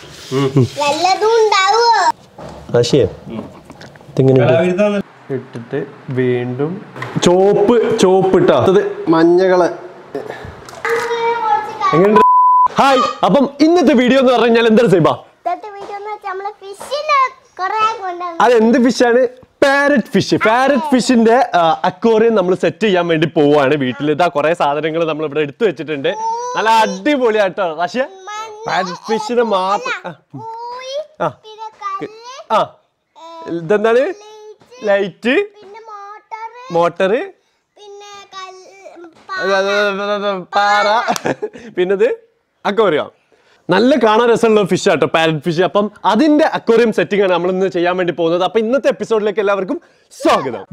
വല്ലതും ഉണ്ടാവോ റഷ്യ ഇതിങ്ങനെ ഇട്ടിട്ട് വീണ്ടും ചോപ്പ് ചോപ്പ് ഇട്ടാ അത് മഞ്ഞകള് എങ്ങനെ ഹായ് അപ്പം ഇന്നത്തെ വീഡിയോ എന്ന് പറഞ്ഞു കഴിഞ്ഞാൽ എന്താണ് സൈബ ഇന്നത്തെ വീഡിയോ എന്ന് വെച്ചാൽ നമ്മള് ഫിഷിനെ കൊറേ കൊണ്ടുവന്നു അത് എന്ത് ഫിഷാണ് പാരറ്റ് ഫിഷ് പാരറ്റ് ഫിഷിന്റെ അക്വോറിയം നമ്മൾ സെറ്റ് ചെയ്യാൻ വേണ്ടി പോവാണ് വീട്ടിൽ ഇതാ കുറെ സാധനങ്ങൾ നമ്മൾ ഇവിടെ എടുത്തു വെച്ചിട്ടുണ്ട് നല്ല അടിപൊളിയാട്ടോ റഷ്യ പാരറ്റ് ഫിഷിന് മാത്രം ആ, പോയി ആ. പിന്നെ കല്ല് ആ ഇതെന്താണ് ലൈറ്റ് പിന്നെ മോട്ടർ മോട്ടറ് പിന്നെ കല്ല് പാറ പിന്നെ ഇത് അക്വോറിയം നല്ല കാണാൻ രസമുള്ള ഫിഷ് ആട്ടോ പാരറ്റ് ഫിഷ് അപ്പം അതിന്റെ അക്വോറിയം സെറ്റിംഗ് ആണ് നമ്മൾ ഇന്ന് ചെയ്യാൻ വേണ്ടി പോകുന്നത് അപ്പൊ ഇന്നത്തെ എപ്പിസോഡിലേക്ക് എല്ലാവർക്കും സ്വാഗതം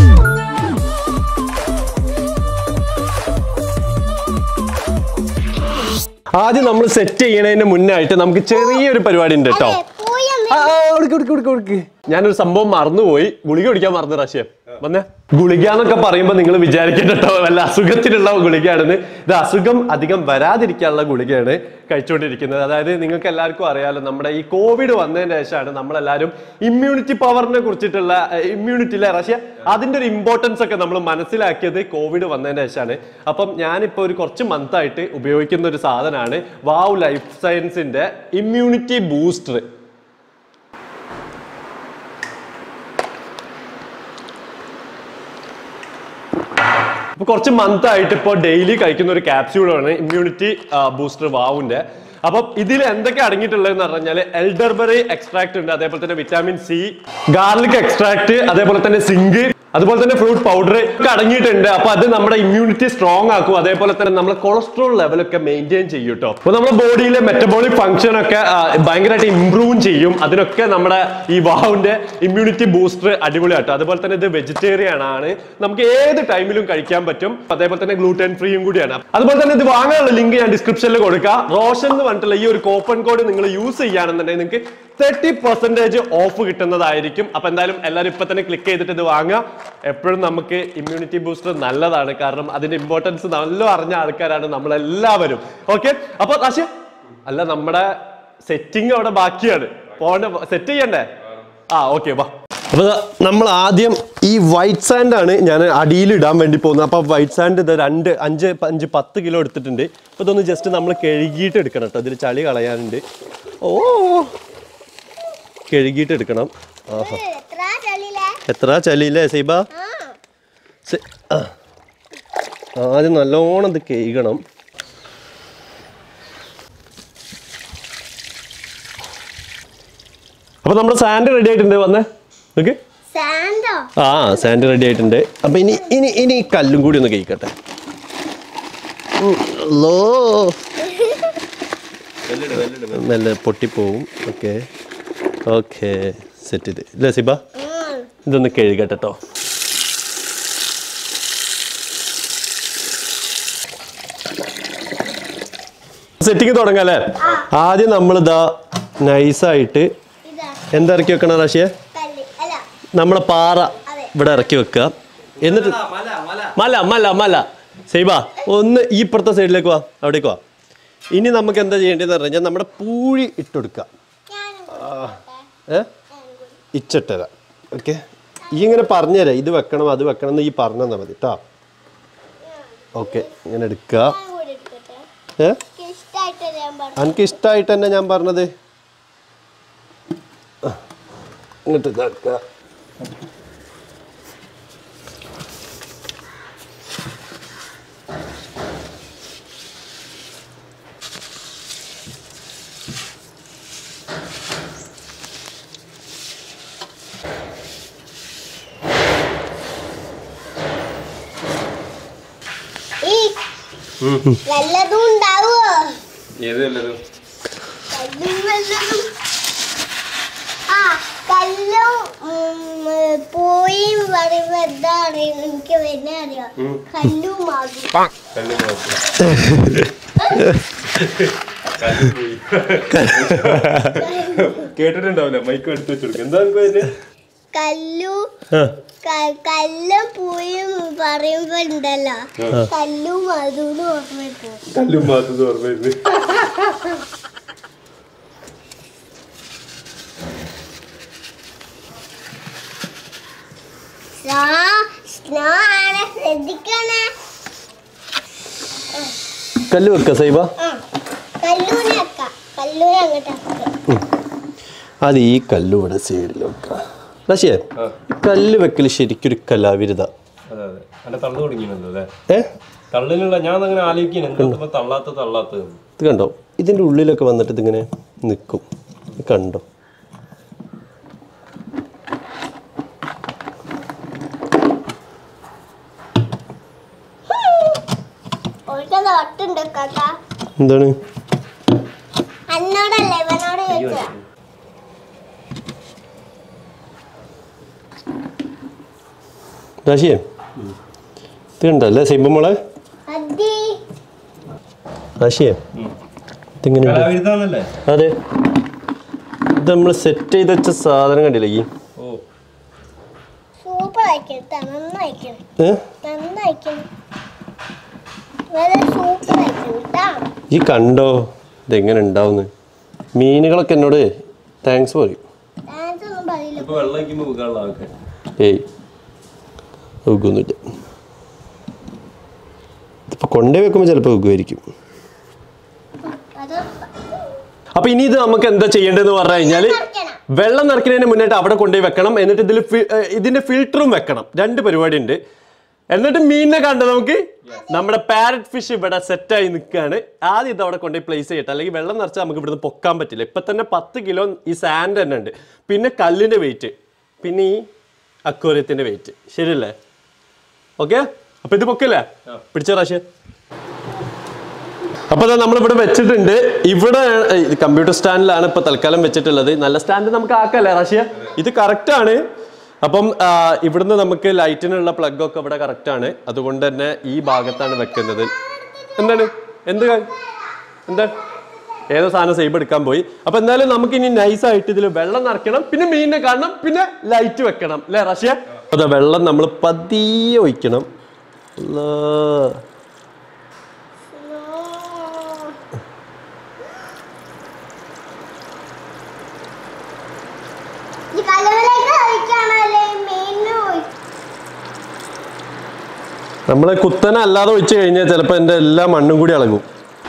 ആദ്യം നമ്മൾ സെറ്റ് ചെയ്യണതിന് മുന്നായിട്ട് നമുക്ക് ചെറിയൊരു പരിപാടി ഉണ്ട് കേട്ടോ പോയി ആ, ആ, കൊടുക്ക്, കൊടുക്ക്, കൊടുക്ക്, കൊടുക്ക്. ഞാനൊരു സംഭവം മറന്നുപോയി ഗുളിക കുടിക്കാൻ മറന്നു റാഷ്യം വന്നേ ഗുളിക എന്നൊക്കെ പറയുമ്പോൾ നിങ്ങൾ വിചാരിക്കട്ടോ വല്ല അസുഖത്തിനുള്ള ഗുളികയാണെന്ന് ഇത് അസുഖം അധികം വരാതിരിക്കാനുള്ള ഗുളികയാണ് കഴിച്ചുകൊണ്ടിരിക്കുന്നത് അതായത് നിങ്ങൾക്ക് എല്ലാവർക്കും അറിയാലോ നമ്മുടെ ഈ കോവിഡ് വന്നതിന് ശേഷമാണ് നമ്മളെല്ലാവരും ഇമ്മ്യൂണിറ്റി പവറിനെ കുറിച്ചിട്ടുള്ള ഇമ്മ്യൂണിറ്റിയിലെ റഷ്യ അതിന്റെ ഒരു ഇമ്പോർട്ടൻസ് ഒക്കെ നമ്മൾ മനസ്സിലാക്കിയത് കോവിഡ് വന്നതിന് ശേഷമാണ് അപ്പം ഞാനിപ്പോൾ ഒരു കുറച്ച് മന്ത് ആയിട്ട് ഉപയോഗിക്കുന്ന ഒരു സാധനമാണ് വാവ് ലൈഫ് സയൻസിന്റെ ഇമ്മ്യൂണിറ്റി ബൂസ്റ്റർ ഇപ്പൊ കുറച്ച് മന്ത് ആയിട്ട് ഇപ്പോൾ ഡെയിലി കഴിക്കുന്ന ഒരു ക്യാപ്സ്യൂളാണ് ഇമ്മ്യൂണിറ്റി ബൂസ്റ്റർ വാവുന്റെ അപ്പം ഇതിൽ എന്തൊക്കെ അടങ്ങിയിട്ടുള്ളതെന്ന് പറഞ്ഞാൽ എൽഡർബറി എക്സ്ട്രാക്ട് ഉണ്ട് അതേപോലെ തന്നെ വിറ്റാമിൻ സി ഗാർലിക് എക്സ്ട്രാക്ട് അതേപോലെ തന്നെ സിങ്ക് അതുപോലെ തന്നെ ഫ്രൂട്ട് പൗഡർ ഒക്കെ അടങ്ങിയിട്ടുണ്ട് അപ്പൊ അത് നമ്മുടെ ഇമ്മ്യൂണിറ്റി സ്ട്രോങ് ആക്കും അതേപോലെ തന്നെ നമ്മുടെ കൊളസ്ട്രോൾ ലെവലൊക്കെ മെയിൻറ്റെയിൻ ചെയ്യും കേട്ടോ അപ്പൊ നമ്മുടെ ബോഡിയിലെ മെറ്റബോളിക് ഫംഗ്ഷൻ ഒക്കെ ആ, ഭയങ്കരമായിട്ട് ഇംപ്രൂവ് ചെയ്യും അതിനൊക്കെ നമ്മുടെ ഈ വാവിന്റെ ഇമ്മ്യൂണിറ്റി ബൂസ്റ്റർ അടിപൊളിയാട്ടോ അതുപോലെ തന്നെ ഇത് വെജിറ്റേറിയൻ ആണ് നമുക്ക് ഏത് ടൈമിലും കഴിക്കാൻ പറ്റും അതേപോലെ തന്നെ ഗ്ലൂട്ടൻ ഫ്രീയും കൂടിയാണ് അതുപോലെ തന്നെ ഇത് വാങ്ങാനുള്ള ലിങ്ക് ഞാൻ ഡിസ്ക്രിപ്ഷനിൽ കൊടുക്കാം റോഷൻ എന്ന് പറഞ്ഞിട്ടുള്ള ഈ ഒരു കോപ്പൺ കോഡ് നിങ്ങൾ യൂസ് ചെയ്യുകയാണെന്നുണ്ടെങ്കിൽ നിങ്ങൾക്ക് തേർട്ടി പെർസെന്റേജ് ഓഫ് കിട്ടുന്നതായിരിക്കും അപ്പൊ എന്തായാലും എല്ലാവരും ഇപ്പൊ തന്നെ ക്ലിക്ക് ചെയ്തിട്ട് ഇത് വാങ്ങാം എപ്പോഴും നമുക്ക് ഇമ്മ്യൂണിറ്റി ബൂസ്റ്റർ നല്ലതാണ് കാരണം അതിന്റെ ഇമ്പോർട്ടൻസ് നല്ല അറിഞ്ഞ ആൾക്കാരാണ് നമ്മളെല്ലാവരും ഓക്കെ അപ്പൊ കാശ് അല്ല നമ്മുടെ സെറ്റിംഗ് അവിടെ ബാക്കിയാണ് പോണ്ട സെറ്റ് ചെയ്യണ്ടേ ആ ഓക്കെ വാ അപ്പൊ ദാ നമ്മൾ ആദ്യം ഈ വൈറ്റ് സാൻഡ് ആണ് ഞാൻ അടിയിൽ ഇടാൻ വേണ്ടി പോകുന്നത് അപ്പൊ വൈറ്റ് സാൻഡ് ഇത് രണ്ട് അഞ്ച് അഞ്ച് പത്ത് കിലോ എടുത്തിട്ടുണ്ട് അപ്പൊ ഇതൊന്ന് ജസ്റ്റ് നമ്മൾ കഴുകിയിട്ട് എടുക്കണം കേട്ടോ ഇതിൽ ചളി കളയാനുണ്ട് ഓ കഴുകിയിട്ട് എടുക്കണം ആഹാ എത്ര ചളിയിലെ എത്ര ചളിയില്ലേ സൈബ ആ സെ- ആ. ആദ്യം നല്ലോണം ഇത് കഴുകണം അപ്പൊ നമ്മുടെ സാൻഡ് റെഡി ആയിട്ടുണ്ട് വന്നേ നോക്ക് സാൻഡോ ആ സാൻഡ് റെഡി ആയിട്ടുണ്ട് അപ്പൊ ഇനി ഇനി ഇനി ഈ കല്ലും കൂടി ഒന്ന് കഴിക്കട്ടെ ഉം, അല്ലോ നല്ല പൊട്ടിപ്പോവും ഓക്കെ ഓക്കെ സെറ്റ് ചെയ്ത് ഇല്ലേ സിബ ഇതൊന്ന് കഴുകട്ടെ കേട്ടോ സെറ്റിങ് തുടങ്ങാം അല്ലേ ആദ്യം നമ്മൾ ഇതാ നൈസായിട്ട് ഇതാ എന്താ ഇറക്കി വെക്കണം റാഷിയെ കല്ല് അല്ല നമ്മളെ പാറ അതെ. ഇവിടെ ഇറക്കി വെക്കുക എന്നിട്ട് മല മല മല സൈബ ഒന്ന് ഈ ഇപ്പുറത്തെ സൈഡിലേക്ക് വാ അവിടേക്ക് വാ ഇനി നമുക്ക് എന്താ ചെയ്യേണ്ടതെന്ന് പറഞ്ഞാൽ നമ്മുടെ പൂഴി ഇട്ടെടുക്കുക ഞാനും ഏ ഇച്ചിട്ടര ഓക്കെ ഈ ഇങ്ങനെ പറഞ്ഞുതരാം ഇത് വെക്കണം അത് വെക്കണം എന്ന് ഈ പറഞ്ഞു തന്നാൽ മതി കേട്ടോ ഓക്കെ ഇങ്ങനെ എടുക്കുക ഞാൻ കൂടി എടുക്കട്ടെ ഏ എനിക്ക് ഇഷ്ടായിട്ട് ഞാൻ പറഞ്ഞു എനിക്ക് ഇഷ്ടമായിട്ട് തന്നെ ഞാൻ പറഞ്ഞത് ആ, ഇങ്ങോട്ട് ഇതാക്കുക ഈ വല്ലതും ഉണ്ടാവോ ഏത് നല്ലത് കല്ലും വല്ലതും ആ കല്ലും ഉം, പോയി പറയുമ്പോ എന്താ അറിയും എനിക്ക് വരുന്ന അറിയാം കല്ലും ആകും കല്ല് മാത്രം. കല്ല് പോയി. കേട്ടിട്ടുണ്ടാവില്ല മൈക്ക് എടുത്ത് വെച്ചെടുക്കും എന്താ എനിക്ക് വരുന്നത് കല്ലു ആ ക- കല്ലും പൂയും പറയുമ്പോ ഉണ്ടല്ലോ കല്ലും അതും ഓർമ്മ പോകും കല്ലും മാത്രം ഓർമ്മ വരുന്നത് സ്നോ സ്നോ ആണ് ശ്രദ്ധിക്കണേ കല്ല് വെക്ക സൈബ ആ കല്ലൂനെ വെക്കാം കല്ലൂനെ അങ്ങോട്ട് വെക്കാം അത് ഈ കല്ല് ഇവിടെ സൈഡിൽ വെക്കാം റഷിയ ആ. ഈ കല്ല് വെക്കൽ ശരിക്കൊരു കലാവിരുത അതെ അതെ അല്ല തള്ളു തുടങ്ങിയല്ലോ അല്ലേ ഏ തള്ളിനുള്ള ഞാൻ അങ്ങനെ ആലോചിക്കുന്നു എന്താ തള്ളാത്ത തള്ളാത്തത് ഇത് കണ്ടോ ഇതിൻ്റെ ഉള്ളിലൊക്കെ വന്നിട്ട് ഇതിങ്ങനെ നിൽക്കും ഇത് കണ്ടോ ഓൾക്കത് ഒട്ടുണ്ട് കാക്ക എന്താണ് അന്നോടല്ലേ ഇവനോട് ചോദിച്ചതാ രാശിയെ ഇത് കണ്ടല്ലേ സൈബ മോളെ അതി രാശിയെ ഇതിങ്ങനെ കലാവിരുദ്ധാന്നല്ലേ അതെ ഇത് നമ്മൾ സെറ്റ് ചെയ്ത് വെച്ച സാധനം കണ്ടില്ലേ ഈ ഓ സൂപ്പർ ആയിക്കണം നന്നായിക്കണം ഏ നന്നായിക്കണം വളരെ സൂപ്പർ ആയിക്കണം കേട്ടാ ഈ കണ്ടോ ഇതെങ്ങനെ ഉണ്ടാവുന്നത് മീനുകളൊക്കെ എന്നോട് താങ്ക്സ് പറയും ഡാൻസ് ഒന്നും പറയില്ല ഇപ്പൊ വെള്ളം വയ്ക്കുമ്പോ വീകാനുള്ള ആൾക്കാർ ഏയ് വെക്കൊന്നുമില്ല ഇതിപ്പോൾ കൊണ്ടേ വെക്കുമ്പോൾ ചിലപ്പോൾ വെക്കുമായിരിക്കും അത് അപ്പൊ ഇനി ഇത് നമുക്ക് എന്താ ചെയ്യേണ്ടതെന്ന് പറഞ്ഞു കഴിഞ്ഞാൽ നിറയ്ക്കണം. വെള്ളം നിറയ്ക്കുന്നതിന് മുന്നായിട്ട് അവിടെ കൊണ്ടുപോയി വെക്കണം എന്നിട്ട് ഇതിൽ ഫി- ഏർ ഇതിന്റെ ഫിൽറ്ററും വെക്കണം രണ്ട് പരിപാടി ഉണ്ട് എന്നിട്ട് മീനിനെ കണ്ടോ നമുക്ക് നമ്മുടെ പാരറ്റ് ഫിഷ് ഇവിടെ സെറ്റായി നിൽക്കുകയാണ് ആദ്യം ഇത് അവിടെ കൊണ്ടുപോയി പ്ലേസ് ചെയ്യട്ടെ അല്ലെങ്കിൽ വെള്ളം നിറച്ചാൽ നമുക്ക് ഇവിടുന്ന് പൊക്കാൻ പറ്റില്ല ഇപ്പൊ തന്നെ പത്ത് കിലോ ഈ സാൻഡ് തന്നെ ഉണ്ട് പിന്നെ കല്ലിന്റെ വെയിറ്റ് പിന്നെ ഈ അക്വേറിയത്തിന്റെ വെയിറ്റ് ശരിയല്ലേ ഓക്കെ അപ്പൊ ഇത് പൊക്കല്ലേ പിടിച്ച പ്രാവശ്യം അപ്പൊ നമ്മൾ ഇവിടെ വെച്ചിട്ടുണ്ട് ഇവിടെ കമ്പ്യൂട്ടർ സ്റ്റാൻഡിലാണ് ഇപ്പൊ തൽക്കാലം വെച്ചിട്ടുള്ളത് നല്ല സ്റ്റാൻഡ് നമുക്ക് ആക്കല്ലേ റഷ്യ ഇത് കറക്റ്റ് ആണ് അപ്പം ആ, ഇവിടുന്ന് നമുക്ക് ലൈറ്റിനുള്ള പ്ലഗ് ഒക്കെ ഇവിടെ കറക്റ്റ് ആണ് അതുകൊണ്ട് തന്നെ ഈ ഭാഗത്താണ് വെക്കുന്നത് എന്താണ് എന്ത് കാര്യം എന്താ ഏതോ സാധനം സേബ് എടുക്കാൻ പോയി അപ്പൊ എന്തായാലും നമുക്ക് ഇനി നൈസ് ആയിട്ട് ഇതിൽ വെള്ളം നിറയ്ക്കണം പിന്നെ മീനിനെ കാണണം പിന്നെ ലൈറ്റ് വെക്കണം അല്ലേ റഷ്യ അതെ വെള്ളം നമ്മൾ പതിയെ ഒഴിക്കണം അല്ലാ. ഈ കലവിലേക്ക് ഒഴിക്കാണല്ലേ മീനിന് ഒഴി- നമ്മൾ കുത്തനെ അല്ലാതെ ഒഴിച്ചു കഴിഞ്ഞാൽ ചിലപ്പോൾ എൻ്റെ എല്ലാ മണ്ണും കൂടി ഇളകും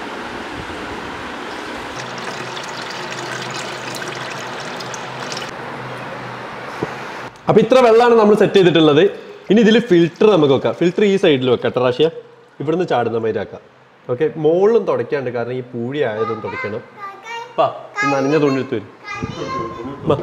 അപ്പൊ ഇത്ര വെള്ളമാണ് നമ്മൾ സെറ്റ് ചെയ്തിട്ടുള്ളത് ഇനി ഇതിൽ ഫിൽറ്റർ നമുക്ക് വെക്കാം ഫിൽറ്റർ ഈ സൈഡിൽ വെക്കാം കേട്ടോ റാഷ്യ ഇവിടുന്ന് ചാടുന്ന മാതിരി ആക്കാം ഓക്കെ മുകളിലും തുടയ്ക്കാണ്ട് കാരണം ഈ പൂഴി ആയതും തുടയ്ക്കണം പാ ഈ നനഞ്ഞ തുണിയെടുത്ത് വരും ബാ.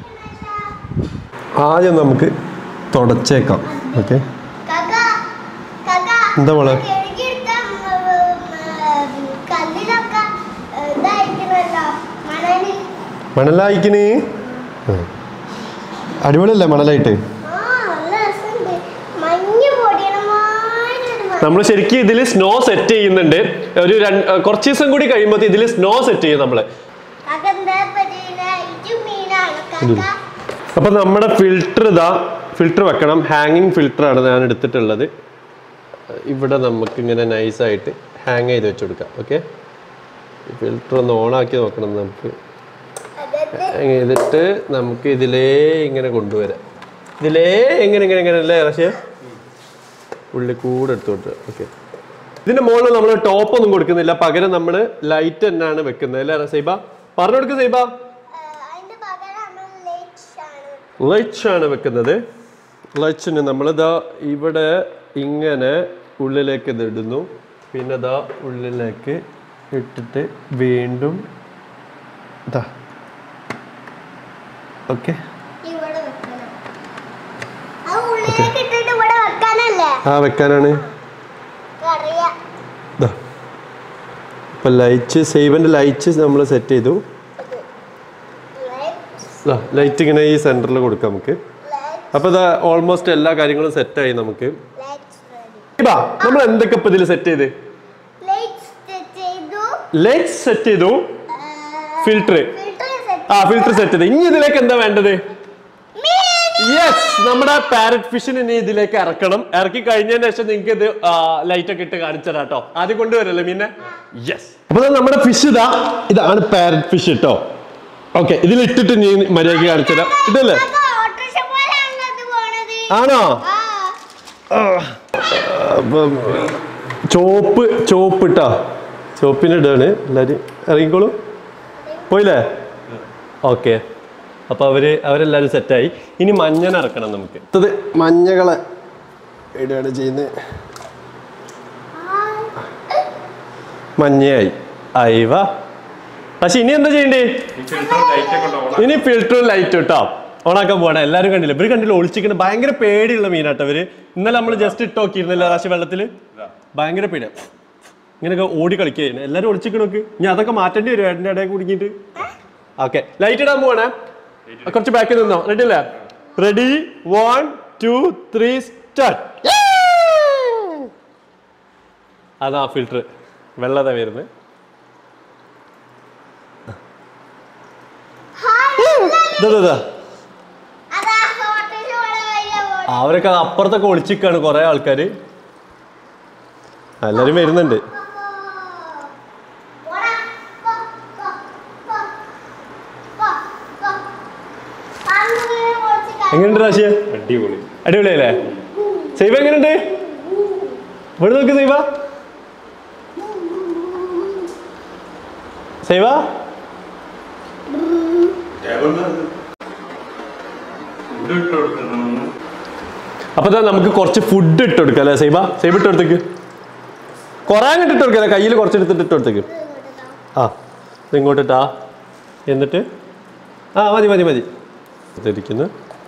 ആദ്യം നമുക്ക് തുടച്ചേക്കാം ഓക്കെ കാക്ക, കാക്ക, എന്താ മോളെ? കഴുകിയെടുത്ത, ഉം, ഉം, കല്ലിലൊക്കെ ഏ, ഇതായിരിക്കണല്ലോ മണലിൽ മണലായിക്കിന് അടിപൊളിയല്ലേ മണലായിട്ട് ആ നല്ല രസമുണ്ട് മഞ്ഞ് പൊടിയണ മാതിരി ഒരു മണം. നമ്മൾ ശരിക്കും ഇതിൽ സ്നോ സെറ്റ് ചെയ്യുന്നുണ്ട് ഒരു രണ്ട് കുറച്ച് ദിവസം കൂടി കഴിയുമ്പോൾ ഇതിൽ സ്നോ സെറ്റ് ചെയ്യും നമ്മൾ കാക്ക എന്താ പറ്റിയില്ല ഇത് മീനാണ് കാക്ക അപ്പൊ നമ്മുടെ ഫിൽറ്റർ ഇതാ ഫിൽറ്റർ വെക്കണം ഹാങ്ങിങ് ഫിൽറ്റർ ആണ് ഞാൻ എടുത്തിട്ടുള്ളത് ഇവിടെ നമുക്ക് ഇങ്ങനെ നൈസായിട്ട് ഹാങ് ചെയ്ത് വെച്ച് കൊടുക്കാം ഓക്കെ ഫിൽറ്റർ ഒന്ന് ഓണാക്കി നോക്കണം നമുക്ക് ഹാങ് ചെയ്തിട്ട് നമുക്ക് ഇതിലേ ഇങ്ങനെ കൊണ്ടുവരാം ഇതിലേ എങ്ങനെ ഇങ്ങനെ ഇങ്ങനെ അല്ലേ റഷ്യ ഉള്ളിൽ കൂടെ എടുത്തു കൊടുക്കുക ഓക്കെ ഇതിന്റെ മുകളിൽ നമ്മൾ ടോപ്പ് ഒന്നും കൊടുക്കുന്നില്ല പകരം നമ്മൾ ലൈറ്റ് തന്നെയാണ് വെക്കുന്നത് അല്ലേ സൈബ പറഞ്ഞു കൊടുക്കുക സൈബ ഏ, അതിന്റെ പകരം നമ്മൾ ലൈറ്റ്സ് ആണ് ലൈറ്റ്സ് ആണ് വെക്കുന്നത് ലൈറ്റ്സിന് നമ്മളിതാ ഇവിടെ ഇങ്ങനെ ഉള്ളിലേക്ക് ഇത് ഇടുന്നു പിന്നെ ഇതാ ഉള്ളിലേക്ക് ഇട്ടിട്ട് വീണ്ടും ഇതാ ഓക്കെ ഇവിടെ വെക്കണം അത് ഉള്ളിലേക്ക് ഇട്ടിട്ട് ഇവിടെ വെക്കാനല്ലേ ആ വെക്കാനാണ് അറിയാം ഇതാ ഇപ്പം ലൈറ്റ് സേവൻ്റെ ലൈറ്റ് നമ്മൾ സെറ്റ് ചെയ്തു ഇതാ ലൈറ്റ് ഇങ്ങനെ ഈ സെൻറ്ററിൽ കൊടുക്കാം നമുക്ക് അപ്പോൾ ഇതാ ഓൾമോസ്റ്റ് എല്ലാ കാര്യങ്ങളും സെറ്റായി നമുക്ക് ലൈറ്റ്സ് റെഡി ഇതാ നമ്മൾ എന്തൊക്കെ ഇപ്പം ഇതിൽ സെറ്റ് ചെയ്ത് ലൈറ്റ്സ് ചെയ്തു ലൈറ്റ് സെറ്റ് ചെയ്തു ഫിൽറ്റർ ഫിൽറ്റർ സെറ്റ് ആ ഫിൽറ്റർ സെറ്റ് ചെയ്ത് ഇനി ഇതിലേക്ക് എന്താ വേണ്ടത് യെസ് നമ്മുടെ പാരറ്റ് ഫിഷിന് ഇനി ഇതിലേക്ക് ഇറക്കണം ഇറക്കി കഴിഞ്ഞതിന് ശേഷം നിങ്ങൾക്ക് ഇത് ലൈറ്റ് ഒക്കെ ഇട്ട് കാണിച്ചു തരാം കേട്ടോ ആദ്യം കൊണ്ടുവരല്ലേ മീനെ യെസ് അപ്പൊ ദാ നമ്മുടെ ഫിഷ് ഇതാ ഇതാണ് പാരറ്റ് ഫിഷ് കേട്ടോ ഓക്കെ ഇതിൽ ഇട്ടിട്ട് നീ മര്യാദയ്ക്ക് കാണിച്ചു തരാം ഇതല്ലേ ഓട്ടോറിക്ഷ പോലെയാണല്ലോ അത് പോണത് ആണോ ആ അപ്പം ചോപ്പ് ചോപ്പ് ഇട്ടാ ചോപ്പിന് ഇടാണ് എല്ലാവരും ഇറങ്ങിക്കോളൂ പോയില്ലേ ഓക്കെ അപ്പോൾ അവര് അവരെല്ലാവരും സെറ്റായി ഇനി മഞ്ഞനെ ഇറക്കണം നമുക്ക് ഇത് മഞ്ഞകളെ ഇടുകയാണ് ചെയ്യുന്നത് മഞ്ഞയായി അയവ പക്ഷെ ഇനി എന്താ ചെയ്യണ്ടേ ഇനി ഫിൽറ്ററും ലൈറ്റ് ഇട്ടോ ഓണാക്കാൻ പോകണം എല്ലാവരും കണ്ടില്ല ഇവര് കണ്ടില്ല ഒളിച്ചിരിക്കണ ഭയങ്കര പേടിയുള്ള മീനാട്ടോ ഇവര് ഇന്നലെ നമ്മൾ ജസ്റ്റ് ഇട്ട് നോക്കിയിരുന്നില്ല പ്രാവശ്യം വെള്ളത്തിൽ ഭയങ്കര പേടിയാ ഇങ്ങനെയൊക്കെ ഓടി കളിക്കുകയാണ് എല്ലാവരും ഒളിച്ചിക്കണോക്ക് ഇനി അതൊക്കെ മാറ്റേണ്ടി വരും ഏട്ടൻ്റെ ഇടയിൽ കുടുങ്ങിയിട്ട് ഓക്കെ ലൈറ്റ് ഇടാൻ പോവാണേ കുറച്ച് ബാക്കിൽ നിന്നോ റെഡി അല്ലേ ready one two three start അതാ ഫിൽറ്റർ വെള്ളത വരുന്നത് ഇതാ, ഇതാ, ഇതാ. അതാ ഹോട്ടലിൽ ഇവിടെ വലിയ ബോർഡ്. അവരൊക്കെ അത് അപ്പുറത്തൊക്കെ ഒളിച്ചിക്കാണ് കുറെ ആൾക്കാര് എല്ലാരും വരുന്നുണ്ട് പോടാ. പോ, പോ, പോ. പോ, പോ. പന്ത് കുറച്ച് ക- എങ്ങനെയുണ്ട് റാശിയ അടിപൊളി അടിപൊളിയല്ലേ സൈബ എങ്ങനെയുണ്ട് ഇവിടെ നോക്ക് സൈബ സൈബ അപ്പൊ ദാ നമുക്ക് കുറച്ച് ഫുഡ് ഇട്ട് കൊടുക്കാം അല്ലേ സൈബ സൈബ ഇട്ട് കൊടുത്തേക്ക് കുറെ അങ്ങോട്ട് ഇട്ട് കൊടുക്കാം കയ്യിൽ കുറച്ച് എടുത്തിട്ട് ഇട്ട് കൊടുത്തേക്ക് ആ ഇത് ഇങ്ങോട്ടിട്ടാ എന്നിട്ട് ആ മതി മതി മതി ഇരിക്കുന്നു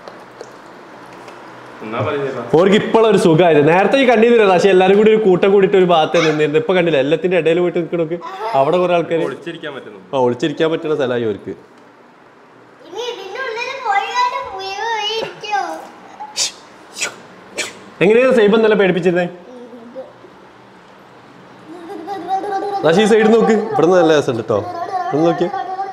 എന്നാ പറയുന്നില്ല ഓർക്ക് ഇപ്പോഴൊരു സുഖമായത് നേരത്തെ ഈ കണ്ടിരുന്നില്ല പക്ഷെ എല്ലാവരും കൂടി ഒരു കൂട്ടം കൂടിയിട്ട് ഒരു ഭാഗത്ത് നിന്നിരുന്നു ഇപ്പൊ കണ്ടില്ല എല്ലാത്തിന്റെ ഇടയിൽ പോയിട്ട് നിൽക്കണോക്ക് അവിടെ കുറെ ആൾക്കാർ ഒളിച്ചിരിക്കാൻ പറ്റുന്നു ആ ഒളിച്ചിരിക്കാൻ പറ്റുന്ന സ്ഥലമായി അവർക്ക് ഇനി ഇതിന്റെ ഉള്ളിൽ പോയാല് മുഴുവൻ ഇരിക്കുവോ? എങ്ങനെയാണ് സൈബ് ഇന്നലെ പേടിപ്പിച്ചിരുന്നേ പക്ഷേ ഈ സൈഡ് നോക്ക് ഇവിടെ നിന്ന് നല്ല രസമുണ്ട് കേട്ടോ ഇവിടെ നോക്കി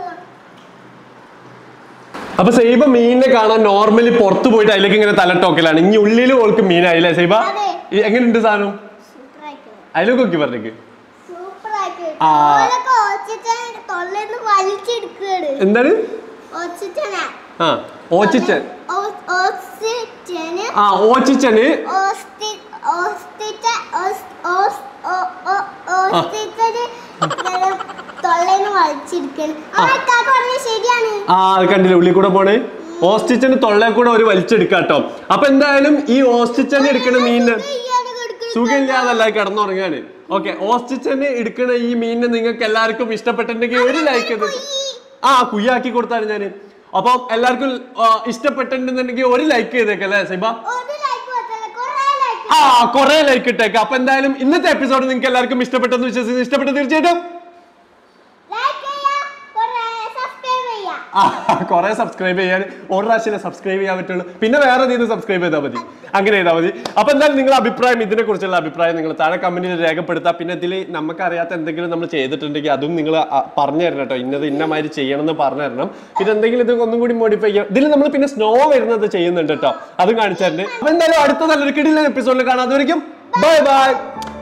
അപ്പൊ സൈബ മീനിനെ കാണാൻ നോർമലി പുറത്ത് പോയിട്ട് അതിലേക്ക് ഇങ്ങനെ തലട്ടോക്കലാണ് ഇനി ഉള്ളിൽ ഓൾക്ക് മീനായില്ലേ സൈബ അതെ. ഈ എങ്ങനെയുണ്ട് സാധനം സൂപ്പറായിട്ട്. അതിലേക്ക് നോക്കി പറഞ്ഞേക്ക് സൂപ്പറായിട്ട്. ആ. ഓലൊക്കെ ഓച്ചിട്ടൻ തൊള്ളേന്ന് വലിച്ചെടുക്കുകയാണ്. എന്താണ് ഓച്ചിട്ടനാ. ആ ഓച്ചിച്ചൻ ഓ- ഓച്ചിട്ടന് ആ ഓച്ചിച്ചന് ഓസ്തി- ഓസ്തിച്ച- ഓസ്- ഓസ്- ഓ- ഓ- ഓസ്തിച്ചന് ഇങ്ങനെ തൊള്ളേന്ന് വലിച്ചെടുക്കുകയാണ്. ആ ഇക്കാക്ക പറഞ്ഞത് ശരിയാണ് ആ അത് കണ്ടില്ല ഉള്ളിൽ കൂടെ പോണേ ഓസ്റ്റിച്ചന് തൊള്ളേ കൂടെ ഒരു വലിച്ചെടുക്കാട്ടോ അപ്പൊ എന്തായാലും ഈ ഓസ്റ്റിച്ചന് എടുക്കണ മീനിന് ഇയാള് കൊടുക്കുന്നത് സുഖമില്ലാതല്ല കിടന്നുറങ്ങാണ് ഓക്കെ ഓസ്റ്റിച്ചന് എടുക്കണ ഈ മീനിനെ നിങ്ങൾക്ക് എല്ലാവർക്കും ഇഷ്ടപ്പെട്ടിട്ടുണ്ടെങ്കിൽ ഒരു ലൈക്ക് ആ കുയ്യാക്കി കൊടുത്താണ് ഞാന് അപ്പം എല്ലാവർക്കും ആ, ഇഷ്ടപ്പെട്ടിട്ടുണ്ടെന്നുണ്ടെങ്കിൽ ഒരു ലൈക്ക് ചെയ്തേക്കല്ലേ സൈബ ഒരു like മാത്രല്ല, കുറേ like. ആ കുറെ ലൈക്ക് ഇട്ടേക്ക് അപ്പൊ എന്തായാലും ഇന്നത്തെ എപ്പിസോഡ് നിങ്ങൾക്ക് എല്ലാവർക്കും ഇഷ്ടപ്പെട്ടെന്ന് വിശ്വസിച്ച് ഇഷ്ടപ്പെട്ടു തീർച്ചയായിട്ടും Like ചെയ്യാ, കുറേ subscribe ചെയ്യാ. ആ കുറെ സബ്സ്ക്രൈബ് ചെയ്യാൻ ഒരു പ്രാവശ്യം സബ്സ്ക്രൈബ് ചെയ്യാൻ പറ്റുള്ളൂ പിന്നെ വേറെ ഇതിന് സബ്സ്ക്രൈബ് ചെയ്താൽ മതി അങ്ങനെ ചെയ്താൽ മതി അപ്പൊ എന്തായാലും നിങ്ങളുടെ അഭിപ്രായം ഇതിനെ കുറിച്ചുള്ള അഭിപ്രായം നിങ്ങൾ താഴെ കമന്റിൽ രേഖപ്പെടുത്താം പിന്നെ ഇതിൽ നമുക്ക് അറിയാത്ത എന്തെങ്കിലും നമ്മൾ ചെയ്തിട്ടുണ്ടെങ്കിൽ അതും നിങ്ങൾ പറഞ്ഞു തരണം കേട്ടോ ഇന്നത് ഇന്ന മാതിരി ചെയ്യണം എന്ന് പറഞ്ഞു തരണം പിന്നെ എന്തെങ്കിലും ഇത് ഒന്നും കൂടി മോഡിഫൈ ചെയ്യാം ഇതിൽ നമ്മൾ പിന്നെ സ്നോ വരുന്നത് ചെയ്യുന്നുണ്ട് കേട്ടോ അതും കാണിച്ചു തരുന്നുണ്ട് അപ്പൊ എന്തായാലും അടുത്ത നല്ലൊരു കിടിലൻ എപ്പിസോഡിൽ കാണാതെ ബൈ ബൈ